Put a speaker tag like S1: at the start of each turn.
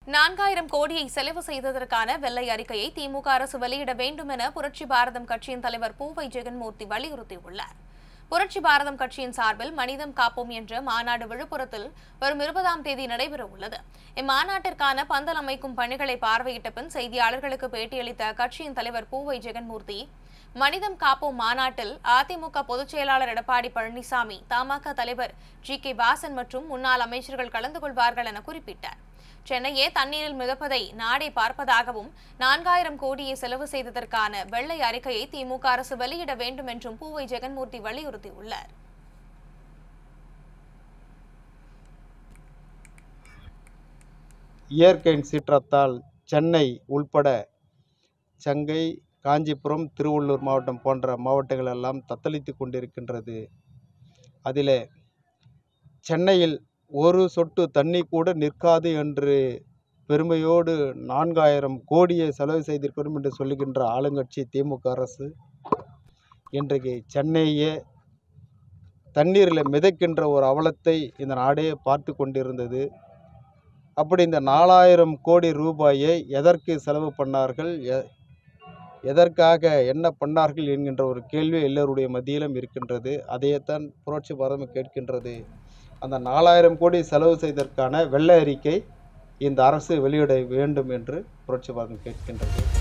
S1: நான்காயிரம் கோடியை செலவு செய்ததற்கான வெள்ளை அறிக்கையை திமுக அரசு வெளியிட வேண்டும் என புரட்சி பாரதம் கட்சியின் தலைவர் பூவை ஜெகன்மூர்த்தி வலியுறுத்தியுள்ளார் புரட்சி பாரதம் கட்சியின் சார்பில் மனிதம் காப்போம் என்ற மாநாடு விழுப்புரத்தில் வரும் இருபதாம் தேதி நடைபெற உள்ளது இம்மாநாட்டிற்கான பந்தல் அமைக்கும் பணிகளை பார்வையிட்ட பின் செய்தியாளர்களுக்கு பேட்டியளித்த கட்சியின் தலைவர் பூவை ஜெகன்மூர்த்தி மனிதம் காப்போம் மாநாட்டில் அதிமுக பொதுச் செயலாளர் எடப்பாடி பழனிசாமி தமாக தலைவர் ஜி கே வாசன் மற்றும் முன்னாள் அமைச்சர்கள் கலந்து கொள்வார்கள் என குறிப்பிட்டார் சென்னையே தண்ணீரில் மிதப்பதை நாடே பார்ப்பதாகவும் நான்காயிரம் கோடியை செலவு செய்ததற்கான வெள்ளை அறிக்கையை திமுக அரசு வெளியிட வேண்டும் என்றும் பூவை ஜெகன்மூர்த்தி வலியுறுத்தியுள்ளார்
S2: இயற்கையின் சீற்றத்தால் சென்னை உள்பட சங்கை காஞ்சிபுரம் திருவள்ளூர் மாவட்டம் போன்ற மாவட்டங்கள் எல்லாம் தத்தளித்து கொண்டிருக்கின்றது அதிலே சென்னையில் ஒரு சொட்டு தண்ணி கூட நிற்காது என்று பெருமையோடு நான்காயிரம் கோடியை செலவு செய்திருக்கிறோம் என்று சொல்லுகின்ற ஆளுங்கட்சி திமுக அரசு இன்றைக்கு சென்னையே தண்ணீரில் மிதக்கின்ற ஒரு அவலத்தை இந்த நாடே பார்த்து கொண்டிருந்தது அப்படி இந்த நாலாயிரம் கோடி ரூபாயை எதற்கு செலவு பண்ணார்கள் எ எதற்காக என்ன பண்ணார்கள் என்கின்ற ஒரு கேள்வி எல்லோருடைய மத்தியிலும் இருக்கின்றது அதையேத்தான் புரட்சி பாரதம் கேட்கின்றது அந்த நாலாயிரம் கோடி செலவு செய்ததற்கான வெள்ளை அறிக்கை இந்த அரசு வெளியிட வேண்டும் என்று புரட்சி பாரதம் கேட்கின்றது